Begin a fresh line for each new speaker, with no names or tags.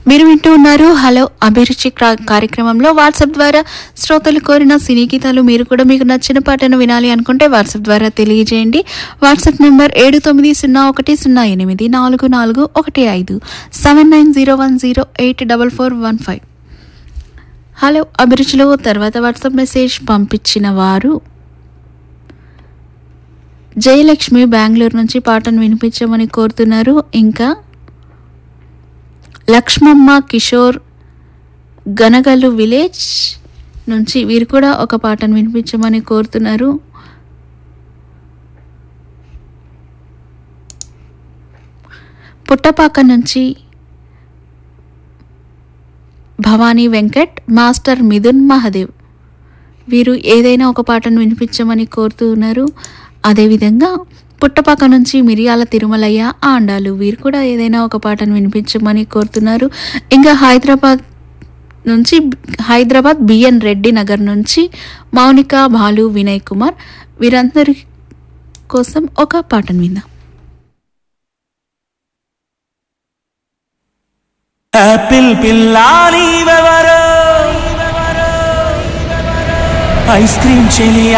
మీరు వింటూ ఉన్నారు హలో అభిరుచి క్రా- కార్యక్రమంలో వాట్సాప్ ద్వారా శ్రోతలు కోరిన సినీ గీతాలు మీరు కూడా మీకు నచ్చిన పాటను వినాలి అనుకుంటే వాట్సాప్ ద్వారా తెలియజేయండి వాట్సాప్ నెంబర్ ఏడు తొమ్మిది సున్నా ఒకటి సున్నా ఎనిమిది నాలుగు నాలుగు ఒకటి ఐదు seven nine zero one zero eight double four one five hello అభిరుచిలో తర్వాత వాట్సాప్ మెసేజ్ పంపించిన వారు జయలక్ష్మి బెంగళూరు నుంచి పాటను వినిపించమని కోరుతున్నారు ఇంకా లక్ష్మమ్మ కిషోర్ గనగల్లు విలేజ్ నుంచి వీరు కూడా ఒక పాటను వినిపించమని కోరుతున్నారు పుట్టపాక నుంచి భవానీ వెంకట్ మాస్టర్ మిథున్ మహదేవ్ వీరు ఏదైనా ఒక పాటను వినిపించమని కోరుతూ ఉన్నారు అదేవిధంగా పుట్టపాక నుంచి మిరియాల తిరుమలయ్య ఆండాలు వీరు కూడా ఏదైనా ఒక పాటను వినిపించమని కోరుతున్నారు ఇంకా హైదరాబాద్ నుంచి హైదరాబాద్ బిఎన్ రెడ్డి నగర్ నుంచి మౌనిక భాలు వినయ్ కుమార్ వీరందరి కోసం ఒక పాటను విందాం
ఆపిల్ పిల్లాని వెవరో ఐస్ క్రీమ్ చెలియా